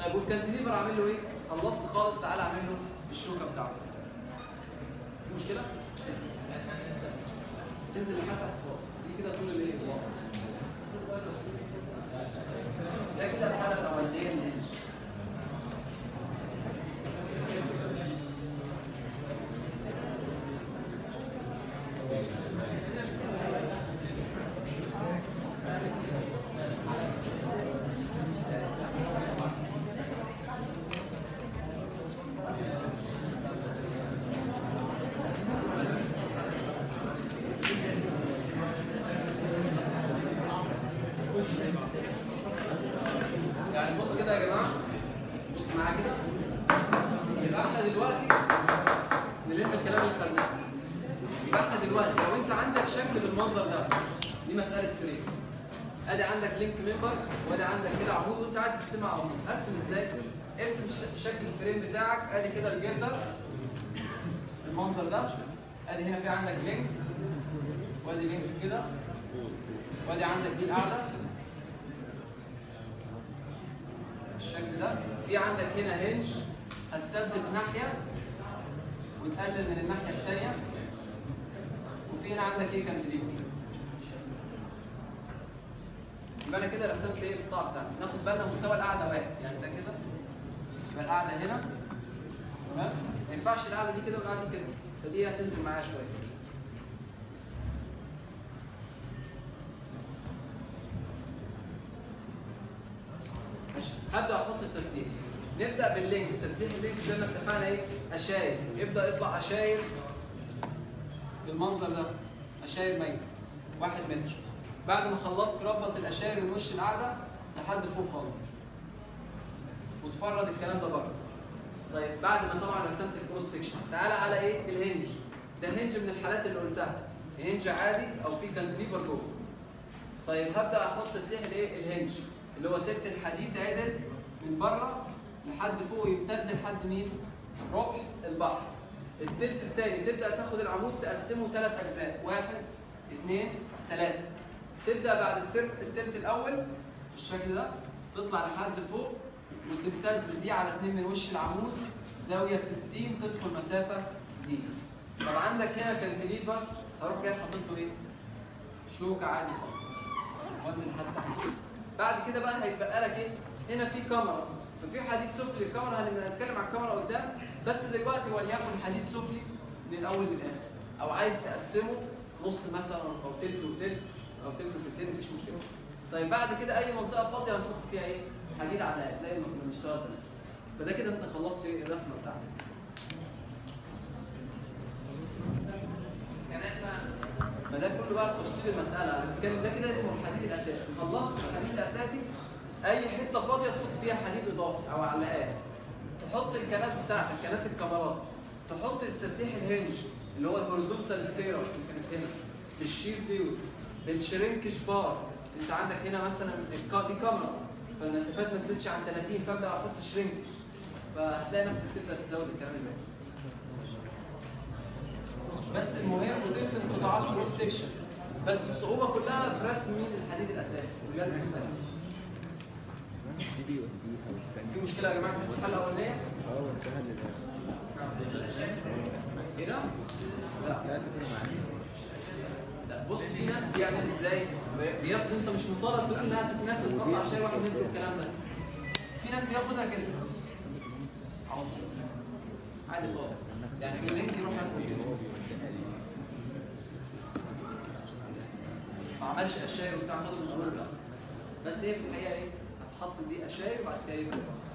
طيب والكانتليفر اعمل له ايه؟ خلصت خالص تعالى اعمل له الشوكه بتاعته في مشكله؟ تنزل لحد تحت خالص دي كده طول الايه؟ الوسط ده كده الحاله الاولانيه للهنج يعني بص كده يا جماعه بص معايا كده يبقى احنا دلوقتي نلم الكلام اللي خدناه يبقى احنا دلوقتي لو انت عندك شكل بالمنظر ده دي مساله فريم ادي عندك لينك ممبر وادي عندك كده عمود وانت عايز ترسمها عمود ارسم ازاي؟ ارسم ش- شكل الفريم بتاعك ادي كده الجردر المنظر ده ادي هنا في عندك لينك وادي لينك كده وادي عندك دي القاعده بالشكل ده في عندك هنا هنج هتثبت ناحيه وتقلل من الناحيه الثانيه وفي هنا عندك ايه كانتليفر يبقى انا كده رسمت ايه القطاع بتاعنا ناخد بالنا مستوى القاعده واحد يعني ده كده يبقى القاعده هنا تمام ما ينفعش القاعده دي كده والقاعده دي كده فدي هتنزل معايا شويه ماشي هبدا احط التسليح نبدا باللينك تسليح اللينك زي ما اتفقنا ايه اشاير يبدا يطلع اشاير بالمنظر ده اشاير ميت واحد متر بعد ما خلصت ربط الاشاير من وش القاعده لحد فوق خالص وتفرد الكلام ده بره طيب بعد ما طبعا رسمت الكروس سكشن تعالى على ايه الهنج ده هنج من الحالات اللي قلتها هنج عادي او في كانتليفر جوه طيب هبدا احط تسليح الايه الهنج اللي هو تلت الحديد عدل من بره لحد فوق يمتد لحد مين ربع البحر التلت الثاني تبدا تاخد العمود تقسمه ثلاث اجزاء واحد اثنين ثلاثه تبدا بعد التلت, التلت الاول بالشكل ده تطلع لحد فوق وتمتد دي على اثنين من وش العمود زاويه 60 تدخل مسافه دي طب عندك هنا كانتليفر هروح جاي حاطط له ايه؟ شوكه عادي خالص وانزل لحد تحت بعد كده بقى هيتبقى لك ايه؟ هنا في كاميرا ففي حديد سفلي الكاميرا هنبقى نتكلم على الكاميرا قدام بس دلوقتي وليكن حديد سفلي من الاول للاخر او عايز تقسمه نص مثلا او تلت وتلت او تلت وتلتين مفيش مشكله طيب بعد كده اي منطقه فاضيه هنحط فيها ايه؟ حديد علاقات زي ما كنا بنشتغل زمان فده كده انت خلصت ايه الرسمه بتاعتك فده كله بقى في تشطيب المساله انا بتكلم ده كده اسمه الحديد الاساسي خلصت الحديد الاساسي اي حته فاضيه تحط فيها حديد اضافي او علاقات تحط الكنات بتاعتك كنات الكاميرات تحط التسليح الهنج اللي هو الهوريزونتال ستيرز اللي كانت هنا بالشير ديود بالشرينكش بار انت عندك هنا مثلا الكا- دي كاميرا فالمسافات ما تزيدش عن 30 فابدا احط شرينكش فهتلاقي نفسك تبدا تزود الكلام اللي باقي بس المهم وترسم قطاعات كروس سكشن بس الصعوبه كلها في رسم مين الحديد الاساسي بجد محتاج. دي وديها والتانية في مشكله يا جماعه في الحلقه الاولانيه اه وانتهى للآخر ايه ده؟ لا لا كده معايا لا بص في ناس بيعمل ازاي؟ بياخد انت مش مطالب تقول انها تتنفذ قطع شاي واحد متر والكلام ده. في ناس بياخدها كده على طول عادي خالص يعني من اللينك يروح رسمه كده ما عملش اشاير وبتاع خده من اول لاخر بس هي في الحقيقه ايه؟ هتحط دي اشاير وبعد كده يبقى